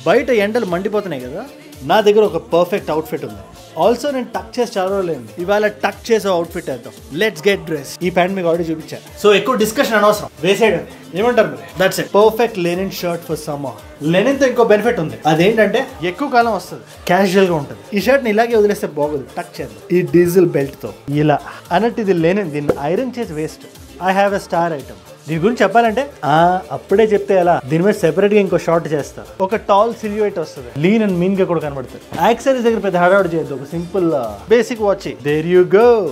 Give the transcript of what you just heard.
బయట ఎండలు మండిపోతున్నాయి కదా నా దగ్గర ఒక పర్ఫెక్ట్ అవుట్ఫిట్ ఉంది ఆల్సో నేను టక్ చేసి చాలా రోజులైంది ఇవాళ టక్ చేసే అవుట్ఫిట్ వేద్దాం లెట్స్ గెట్ డ్రెస్ ఈ ప్యాంట్ మీకు ఆల్రెడీ చూపించాను సో ఎక్కువ డిస్కషన్ అనవసరం వేసేయడం ఏమంటారు మీరు that's it perfect linen shirt for summer linen తో ఇంకో బెనిఫిట్ ఉంది అదేంటంటే ఎక్కువ కాలం వస్తుంది క్యాజువల్ గా ఉంటుంది ఈ షర్ట్ ని ఇలాగే వదిలేస్తే బాగోదు టక్ చేద్దాం ఈ డీజిల్ బెల్ట్ తో ఇలా అన్నట్టు ఇది లెనిన్ దీన్ని ఐరన్ చేసి waste I have a star item దీని గురించి చెప్పాలంటే ఆ అప్పుడే చెప్తే ఎలా దీని మీద సెపరేట్ గా ఇంకో షార్ట్ చేస్తా ఒక టాల్ సిల్యూట్ వస్తుంది లీన్ అండ్ మీన్ గా కూడా కనబడుతుంది యాక్సరీస్ దగ్గర పెద్ద హడావుడు చేయొద్దు ఒక simple basic watch there you go